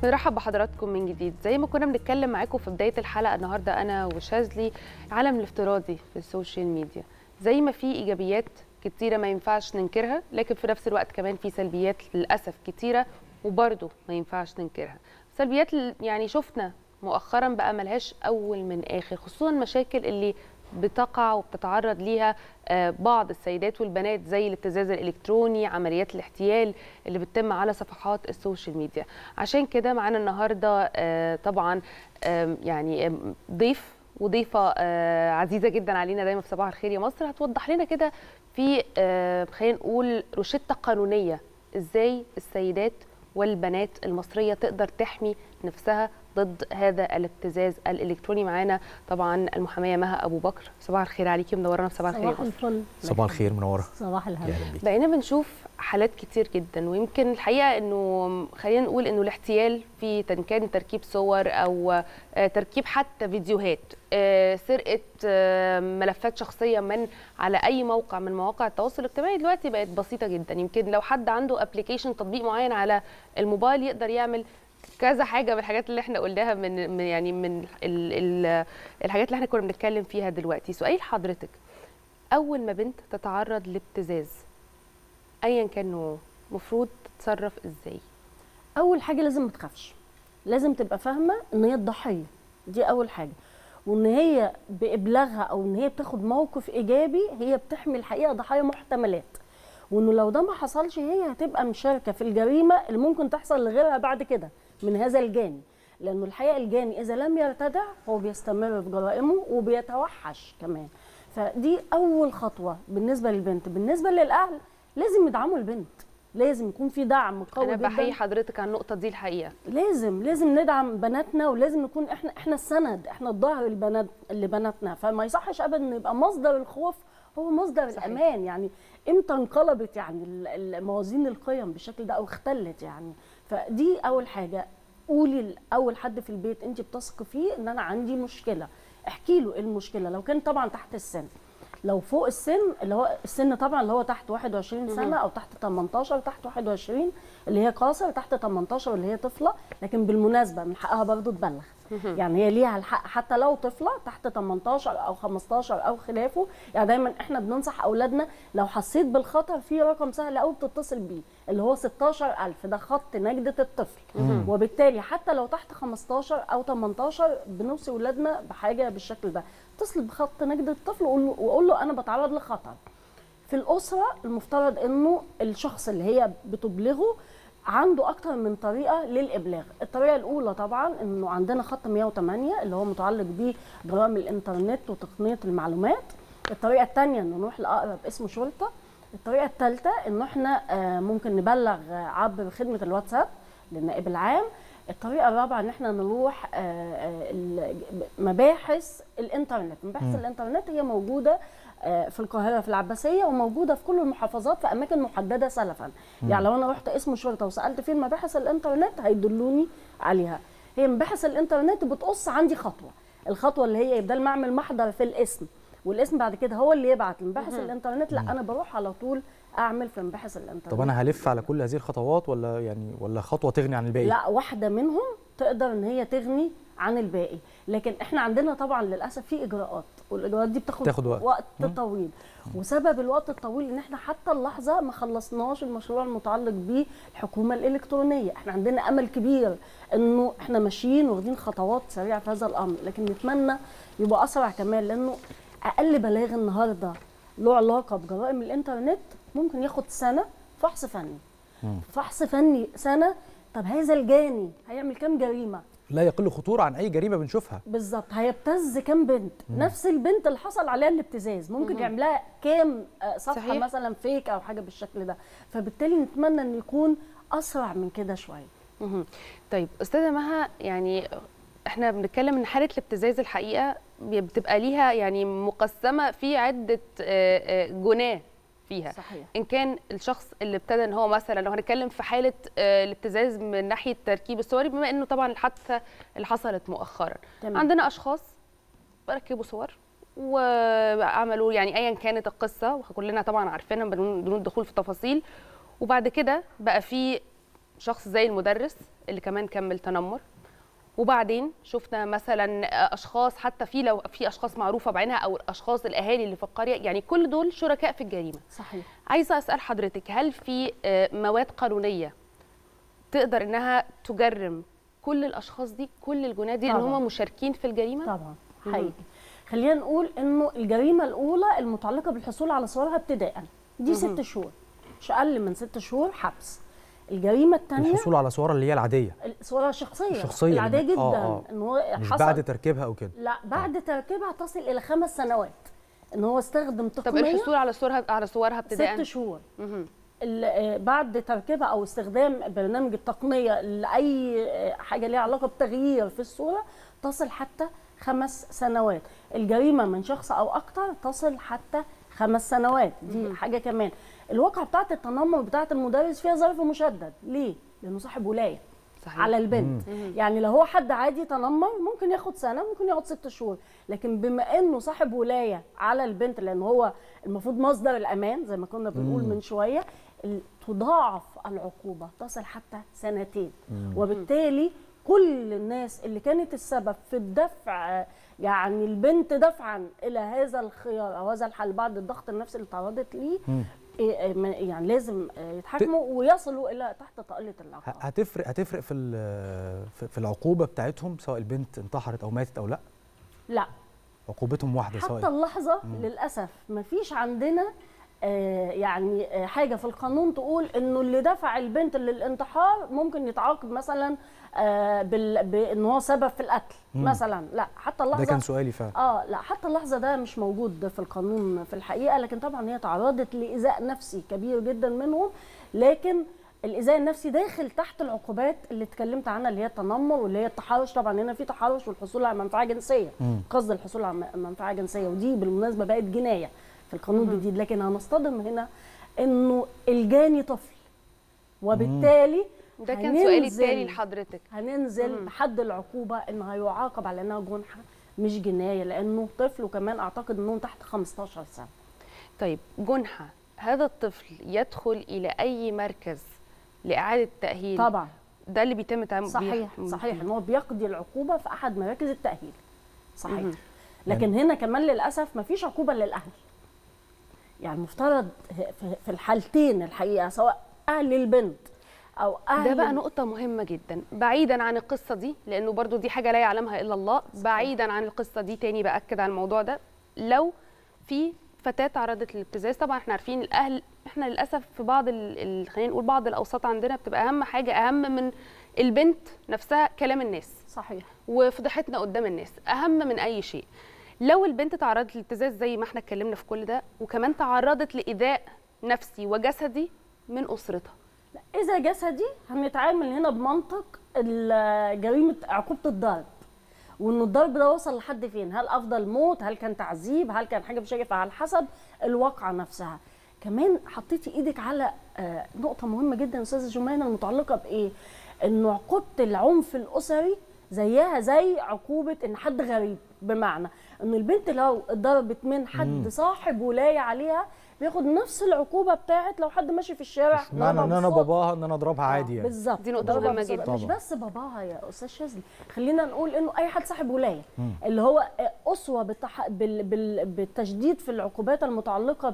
بنرحب بحضراتكم من جديد زي ما كنا بنتكلم معاكم في بدايه الحلقه النهارده انا وشاذلي العالم الافتراضي في السوشيال ميديا زي ما في ايجابيات كتيره ما ينفعش ننكرها لكن في نفس الوقت كمان في سلبيات للاسف كتيره وبرضه ما ينفعش ننكرها سلبيات يعني شفنا مؤخرا بقى ملهاش اول من اخر خصوصا المشاكل اللي بتقع وبتتعرض ليها بعض السيدات والبنات زي الابتزاز الالكتروني عمليات الاحتيال اللي بتتم على صفحات السوشيال ميديا عشان كده معانا النهارده طبعا يعني ضيف وضيفه عزيزه جدا علينا دايما في صباح الخير يا مصر هتوضح لنا كده في خلينا نقول روشته قانونيه ازاي السيدات والبنات المصريه تقدر تحمي نفسها ضد هذا الابتزاز الالكتروني معانا طبعا المحاميه مها ابو بكر صباح الخير عليكي منورانا في صباح الخير صباح الفل صباح الخير منوره صباح الهنا بقينا بنشوف حالات كتير جدا ويمكن الحقيقه انه خلينا نقول انه الاحتيال في كان تركيب صور او تركيب حتى فيديوهات سرقه ملفات شخصيه من على اي موقع من مواقع التواصل الاجتماعي دلوقتي بقت بسيطه جدا يمكن لو حد عنده ابلكيشن تطبيق معين على الموبايل يقدر يعمل كذا حاجه من الحاجات اللي احنا قلناها من, من يعني من ال ال الحاجات اللي احنا كنا بنتكلم فيها دلوقتي سؤال حضرتك اول ما بنت تتعرض لابتزاز ايا كان نوعه المفروض تتصرف ازاي اول حاجه لازم ما تخافش لازم تبقى فاهمه ان هي الضحيه دي اول حاجه وان هي بابلاغها او ان هي بتاخد موقف ايجابي هي بتحمي الحقيقه ضحايا محتملات وانه لو ده ما حصلش هي هتبقى مشاركه في الجريمه اللي ممكن تحصل لغيرها بعد كده من هذا الجاني لانه الحقيقه الجاني اذا لم يرتدع هو بيستمر في جرائمه وبيتوحش كمان فدي اول خطوه بالنسبه للبنت بالنسبه للاهل لازم يدعموا البنت لازم يكون في دعم قوي انا جدا بحيي حضرتك على النقطه دي الحقيقه لازم لازم ندعم بناتنا ولازم نكون احنا احنا السند احنا الظهر البنات لبناتنا فما يصحش ابدا ان يبقى مصدر الخوف هو مصدر صحيح. الامان يعني امتى انقلبت يعني موازين القيم بالشكل ده او اختلت يعني فدي اول حاجه قولي لاول حد في البيت انت بتثقي فيه ان انا عندي مشكله احكي له ايه المشكله لو كان طبعا تحت السن لو فوق السن اللي هو السن طبعا اللي هو تحت 21 سنه او تحت 18 تحت 21 اللي هي قاصر تحت 18 اللي هي طفله لكن بالمناسبه من حقها برضه تبلغ يعني هي ليها الحق حتى لو طفله تحت 18 او 15 او خلافه يعني دايما احنا بننصح اولادنا لو حسيت بالخطر في رقم سهل قوي بتتصل بيه اللي هو 16000 ده خط نجده الطفل وبالتالي حتى لو تحت 15 او 18 بنوصي اولادنا بحاجه بالشكل ده اتصل بخط نجده الطفل وقول له انا بتعرض لخطر في الاسره المفترض انه الشخص اللي هي بتبلغه عنده اكتر من طريقه للابلاغ الطريقه الاولى طبعا انه عندنا خط 108 اللي هو متعلق بجرائم الانترنت وتقنيه المعلومات الطريقه الثانيه انه نروح لاقرب اسم شرطه الطريقه الثالثه انه احنا ممكن نبلغ عبر خدمه الواتساب للنائب العام الطريقه الرابعه ان احنا نروح مباحث الانترنت مباحث الانترنت هي موجوده في القاهره في العباسيه وموجوده في كل المحافظات في اماكن محدده سلفا مم. يعني لو انا رحت اسم شرطه وسالت فين مباحث الانترنت هيدلوني عليها هي مباحث الانترنت بتقص عندي خطوه الخطوه اللي هي بدل ما اعمل محضر في الاسم والاسم بعد كده هو اللي يبعت لمباحث الانترنت لا انا بروح على طول اعمل في مباحث الانترنت طب انا هلف على كل هذه الخطوات ولا يعني ولا خطوه تغني عن الباقي لا واحده منهم تقدر ان هي تغني عن الباقي لكن احنا عندنا طبعا للاسف في اجراءات والاجراءات دي بتاخد تاخد وقت, وقت طويل وسبب الوقت الطويل ان احنا حتى اللحظه ما خلصناش المشروع المتعلق بالحكومه الالكترونيه احنا عندنا امل كبير انه احنا ماشيين واخدين خطوات سريعه في هذا الامر لكن نتمنى يبقى اسرع كمان لانه اقل بلاغ النهارده له علاقه بجرائم الانترنت ممكن ياخد سنه فحص فني مم. فحص فني سنه طب هذا الجاني هيعمل كام جريمه لا يقل خطوره عن اي جريمه بنشوفها بالظبط هيبتز كام بنت مم. نفس البنت اللي حصل عليها الابتزاز ممكن يعمل لها كام صفحه صحيح. مثلا فيك او حاجه بالشكل ده فبالتالي نتمنى انه يكون اسرع من كده شويه طيب استاذه مها يعني احنا بنتكلم ان حاله الابتزاز الحقيقه بتبقى ليها يعني مقسمه في عده جناه فيها صحيح. ان كان الشخص اللي ابتدى ان هو مثلا لو هنتكلم في حاله الابتزاز من ناحيه تركيب الصور بما انه طبعا الحادثه اللي حصلت مؤخرا تمام. عندنا اشخاص ركبوا صور وعملوا يعني ايا كانت القصه وكلنا طبعا عارفينها بدون الدخول في تفاصيل وبعد كده بقى في شخص زي المدرس اللي كمان كمل تنمر وبعدين شفنا مثلا اشخاص حتى في لو في اشخاص معروفه بعينها او الاشخاص الاهالي اللي في القريه يعني كل دول شركاء في الجريمه صحيح عايزه اسال حضرتك هل في آه، مواد قانونيه تقدر انها تجرم كل الاشخاص دي كل الجناه دي ان طبعاً. هم مشاركين في الجريمه طبعا مهم. حقيقي خلينا نقول انه الجريمه الاولى المتعلقه بالحصول على صورها ابتداء دي ست شهور مش اقل من ست شهور حبس الجريمه الثانيه الحصول على صورة اللي هي العادية صورة شخصية الشخصية العادية اللي- جدا آه، آه. ان هو مش حصل بعد تركيبها او كده لا بعد تركيبها تصل الى خمس سنوات ان هو استخدم طب تقنيه الحصول على صورها على صورها ابتداء ست شهور مهم. ال- آه، بعد تركيبها او استخدام برنامج التقنيه لاي آه، حاجه ليها علاقه بتغيير في الصوره تصل حتى خمس سنوات الجريمه من شخص او اكثر تصل حتى خمس سنوات دي حاجه كمان الواقعه بتاعه التنمر بتاعه المدرس فيها ظرف مشدد ليه لانه صاحب ولايه صحيح. على البنت يعني لو هو حد عادي تنمر ممكن ياخد سنه ممكن ياخد ست شهور لكن بما انه صاحب ولايه على البنت لان هو المفروض مصدر الامان زي ما كنا بنقول من شويه ال- تضاعف العقوبه تصل حتى سنتين وبالتالي كل الناس اللي كانت السبب في الدفع يعني البنت دفعا الى هذا الخيار او هذا الحل بعد الضغط النفسي اللي تعرضت ليه إيه، إيه، ما- يعني لازم آه، يتحاكموا ويصلوا الى تحت طائله ه- العقاب هتفرق هتفرق في ال- في- في العقوبة بتاعتهم سواء البنت انتحرت او ماتت او لا لا عقوبتهم واحدة حتى سواء اللحظه للاسف ما فيش عندنا آه، يعني آه، حاجه في القانون تقول انه اللي دفع البنت للانتحار ممكن يتعاقب مثلا آه، بال- بان هو سبب في القتل مثلا لا حتى اللحظه ده كان سؤالي فعلا اه لا حتى اللحظه ده مش موجود في القانون في الحقيقه لكن طبعا هي تعرضت لايذاء نفسي كبير جدا منهم لكن الايذاء النفسي داخل تحت العقوبات اللي اتكلمت عنها اللي هي التنمر واللي هي التحرش طبعا هنا في تحرش والحصول على منفعه جنسيه قصد الحصول على م- منفعه جنسيه ودي بالمناسبه بقت جنايه في القانون الجديد لكن هنصطدم هنا انه الجاني طفل وبالتالي ده كان سؤالي هننزل- التالي لحضرتك هننزل بحد العقوبه انه هيعاقب على انها جنحه مش جنايه لانه طفل وكمان اعتقد انهم تحت 15 سنه طيب جنحة هذا الطفل يدخل إلى أي مركز لإعادة تأهيل طبعا ده اللي بيتم تعامل صحيح بيه- صحيح ان هو بيقضي العقوبه في احد مراكز التاهيل صحيح مهم. لكن هنا كمان للاسف ما فيش عقوبه للاهل يعني المفترض في- في الحالتين الحقيقه سواء اهل البنت او اهل ده بقى نقطة مهمة جدا بعيدا عن القصة دي لأنه برضو دي حاجة لا يعلمها إلا الله بعيدا عن القصة دي تاني بأكد على الموضوع ده لو في فتاة تعرضت للابتزاز طبعا احنا عارفين الأهل احنا للأسف في بعض ال- ال- خلينا نقول بعض الأوساط عندنا بتبقى أهم حاجة أهم من البنت نفسها كلام الناس صحيح وفضحتنا قدام الناس اهم من اي شيء لو البنت تعرضت للابتزاز زي ما احنا اتكلمنا في كل ده وكمان تعرضت لايذاء نفسي وجسدي من اسرتها لا، اذا جسدي هنتعامل هنا بمنطق ال- جريمه عقوبه الضرب وان الضرب ده وصل لحد فين هل افضل موت هل كان تعذيب هل كان حاجه بشكل على حسب الواقعه نفسها كمان حطيتي ايدك على آه، نقطه مهمه جدا يا استاذه جمانه المتعلقه بايه انه عقوبه العنف الاسري زيها زي عقوبه ان حد غريب بمعنى ان البنت لو اتضربت من حد صاحب ولايه عليها بياخد نفس العقوبه بتاعت لو حد ماشي في الشارع مش معنى ضربها ان انا بالصوت. باباها ان انا اضربها عادي يعني بالظبط دي نقطة ضربها مهمة بالصوت. جدا. مش طبعا. بس باباها يا استاذ شاذلي خلينا نقول انه اي حد صاحب ولايه اللي هو اسوه بالتح... بال... بال... بالتشديد في العقوبات المتعلقه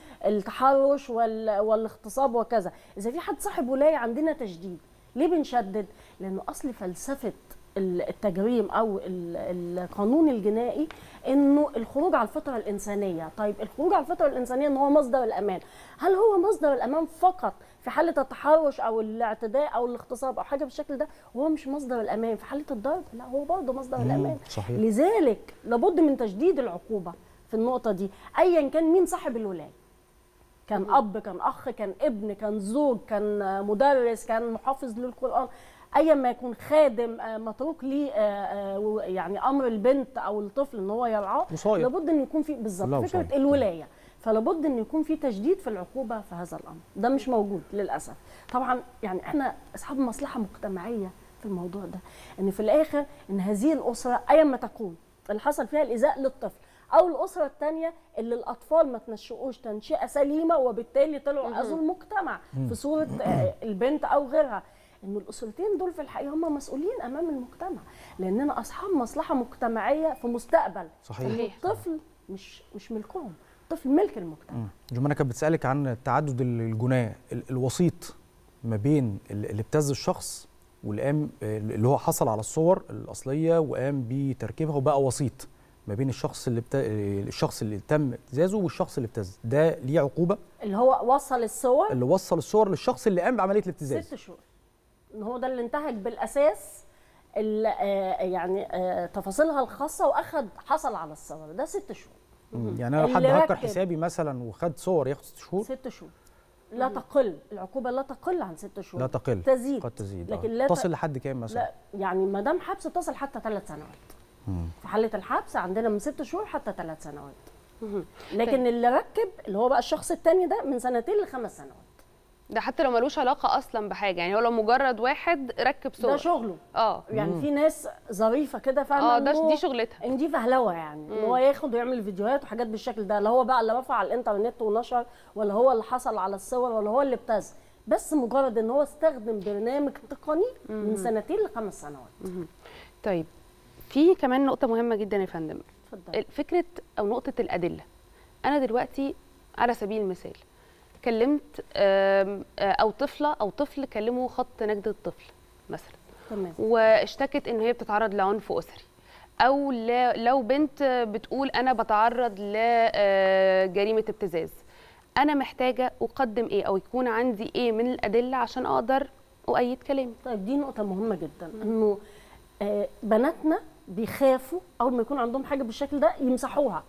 بالتحرش وال... والاغتصاب وكذا اذا في حد صاحب ولايه عندنا تشديد ليه بنشدد لانه اصل فلسفه ال- التجريم او ال- القانون الجنائي انه الخروج على الفطره الانسانيه طيب الخروج على الفطره الانسانيه ان هو مصدر الامان هل هو مصدر الامان فقط في حاله التحرش او الاعتداء او الاغتصاب او حاجه بالشكل ده وهو مش مصدر الامان في حاله الضرب لا هو برضه مصدر الامان صحيح. لذلك لابد من تشديد العقوبه في النقطه دي ايا كان مين صاحب الولايه كان اب كان اخ كان ابن كان زوج كان مدرس كان محافظ للقران ايا ما يكون خادم آه، متروك ليه آه، آه، و- يعني امر البنت او الطفل ان هو يرعاه وصاية. لابد ان يكون في كلها بالظبط فكره وصاية. الولايه فلابد ان يكون في تشديد في العقوبه في هذا الامر ده مش موجود للاسف طبعا يعني احنا اصحاب مصلحه مجتمعيه في الموضوع ده ان في الاخر ان هذه الاسره ايا ما تكون اللي حصل فيها الايذاء للطفل او الاسره الثانيه اللي الاطفال ما تنشئوش تنشئه سليمه وبالتالي طلعوا اذوا المجتمع في صوره آه، البنت او غيرها ان الاسرتين دول في الحقيقه هم مسؤولين امام المجتمع لاننا اصحاب مصلحه مجتمعيه في مستقبل صحيح إن صحيح. الطفل مش مش ملكهم الطفل ملك المجتمع مم. جمانة كانت بتسألك عن تعدد الجناه ال- الوسيط ما بين ال- اللي ابتز الشخص واللي قام اللي هو حصل على الصور الأصلية وقام بتركيبها وبقى وسيط ما بين الشخص اللي بتا... الشخص اللي تم ابتزازه والشخص اللي ابتز ده ليه عقوبة اللي هو وصل الصور اللي وصل الصور للشخص اللي قام بعملية الابتزاز ست شهور ان هو ده اللي انتهج بالاساس ال- آه، يعني آه، تفاصيلها الخاصه واخد حصل على الصور ده ست شهور مم. يعني انا لو حد اللي هكر ركب. حسابي مثلا وخد صور ياخد ست شهور ست شهور لا تقل العقوبه لا تقل عن ست شهور لا تقل تزيد قد تزيد لكن آه. لا ت- تصل لحد كام مثلا لا يعني ما دام حبس تصل حتى ثلاث سنوات مم. في حاله الحبس عندنا من ست شهور حتى ثلاث سنوات مهم. لكن اللي ركب اللي هو بقى الشخص الثاني ده من سنتين لخمس سنوات ده حتى لو ملوش علاقه اصلا بحاجه يعني هو لو مجرد واحد ركب ده صور شغله اه يعني في ناس ظريفه كده فاهمه اه ده إنه دي شغلتها ان دي فهلوه يعني ان هو ياخد ويعمل فيديوهات وحاجات بالشكل ده لا هو بقى اللي رفع على الانترنت ونشر ولا هو اللي حصل على الصور ولا هو اللي ابتز بس مجرد ان هو استخدم برنامج تقني من سنتين لخمس سنوات طيب في كمان نقطه مهمه جدا يا فندم اتفضل فكره او نقطه الادله انا دلوقتي على سبيل المثال كلمت آم، آه، او طفله او طفل كلموا خط نجد الطفل مثلا تمام واشتكت ان هي بتتعرض لعنف اسري او ل- لو بنت بتقول انا بتعرض لجريمه ابتزاز انا محتاجه اقدم ايه او يكون عندي ايه من الادله عشان اقدر اؤيد كلامي طيب دي نقطة مهمة جدا انه آه، بناتنا بيخافوا اول ما يكون عندهم حاجة بالشكل ده يمسحوها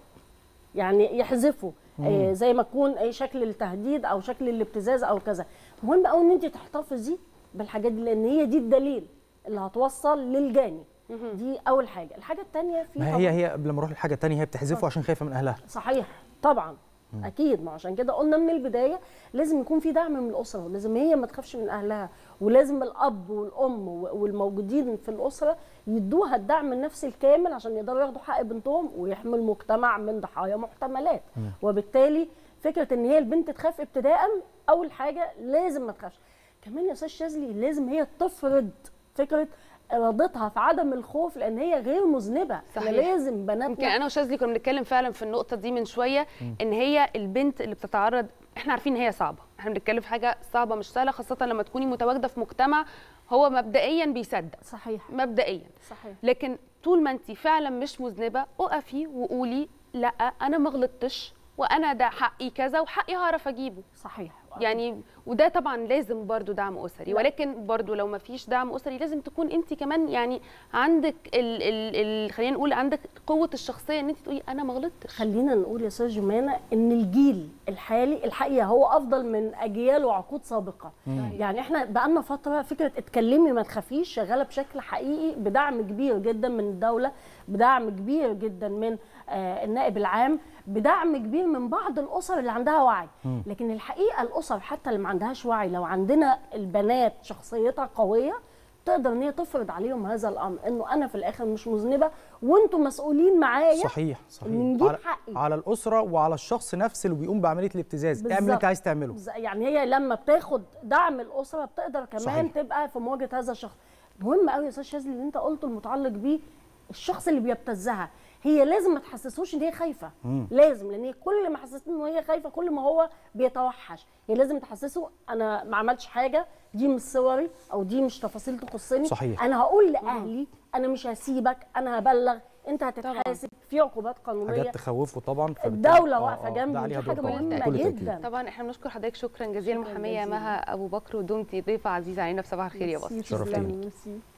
يعني يحذفوا آه، زي ما يكون اي شكل التهديد او شكل الابتزاز او كذا مهم قوي ان انت تحتفظي بالحاجات دي لان هي دي الدليل اللي هتوصل للجاني دي اول حاجة الحاجة الثانية في ما طبعاً- هي هي قبل ما اروح للحاجه الثانيه هي بتحذفه عشان خايفه من اهلها صحيح طبعا اكيد ما عشان كده قلنا من البدايه لازم يكون في دعم من الاسره ولازم هي ما تخافش من اهلها ولازم الاب والام و- والموجودين في الاسره يدوها الدعم النفسي الكامل عشان يقدروا ياخدوا حق بنتهم ويحموا المجتمع من ضحايا محتملات وبالتالي فكره ان هي البنت تخاف ابتداء اول حاجه لازم ما تخافش كمان يا استاذ شاذلي لازم هي تفرض فكره ارادتها في عدم الخوف لان هي غير مذنبه احنا صحيح. لازم بناتنا يمكن انا وشاذلي كنا بنتكلم فعلا في النقطه دي من شويه ان هي البنت اللي بتتعرض احنا عارفين ان هي صعبه احنا بنتكلم في حاجه صعبه مش سهله خاصه لما تكوني متواجده في مجتمع هو مبدئيا بيصدق صحيح مبدئيا صحيح لكن طول ما انت فعلا مش مذنبه اقفي وقولي لا انا ما غلطتش وانا ده حقي كذا وحقي هعرف اجيبه صحيح يعني وده طبعا لازم برضو دعم اسري لا. ولكن برضو لو ما فيش دعم اسري لازم تكون انت كمان يعني عندك ال ال ال خلينا نقول عندك قوه الشخصيه ان انت تقولي انا ما غلطتش خلينا نقول يا استاذ جمانه ان الجيل الحالي الحقيقه هو افضل من اجيال وعقود سابقه يعني احنا بقالنا فتره فكره اتكلمي ما تخافيش شغاله بشكل حقيقي بدعم كبير جدا من الدوله بدعم كبير جدا من آه النائب العام بدعم كبير من بعض الاسر اللي عندها وعي لكن الحقيقه الاسر حتى اللي ما عندهاش وعي لو عندنا البنات شخصيتها قويه تقدر ان هي تفرض عليهم هذا الامر انه انا في الاخر مش مذنبه وانتم مسؤولين معايا صحيح صحيح نجيب على, حقي. على الاسره وعلى الشخص نفسه اللي بيقوم بعمليه الابتزاز اعمل اللي انت بالظبط. عايز تعمله ز- يعني هي لما بتاخد دعم الاسره بتقدر كمان صحيح. صحيح. تبقى في مواجهه هذا الشخص مهم قوي يا استاذ شاذلي اللي انت قلته المتعلق بيه الشخص اللي بيبتزها هي لازم ما تحسسوش ان هي خايفه مم. لازم لان هي كل ما حسستني ان هي خايفه كل ما هو بيتوحش هي لازم تحسسه انا ما عملتش حاجه دي مش صوري او دي مش تفاصيل تخصني صحيح. انا هقول لاهلي انا مش هسيبك انا هبلغ انت هتتحاسب في عقوبات قانونيه حاجات تخوفه طبعا فبالتالي- الدوله آه، واقفه آه، جنبي ده ودي عليها حاجه دور طبعاً. مهمه بكل تأكيد. جدا طبعا احنا بنشكر حضرتك شكرا جزيلا شكراً محاميه جزيلاً. مها ابو بكر ودمتي ضيفه عزيزه علينا في صباح الخير يا بطل ميرسي، شرفتيني. تسلمي، ميرسي.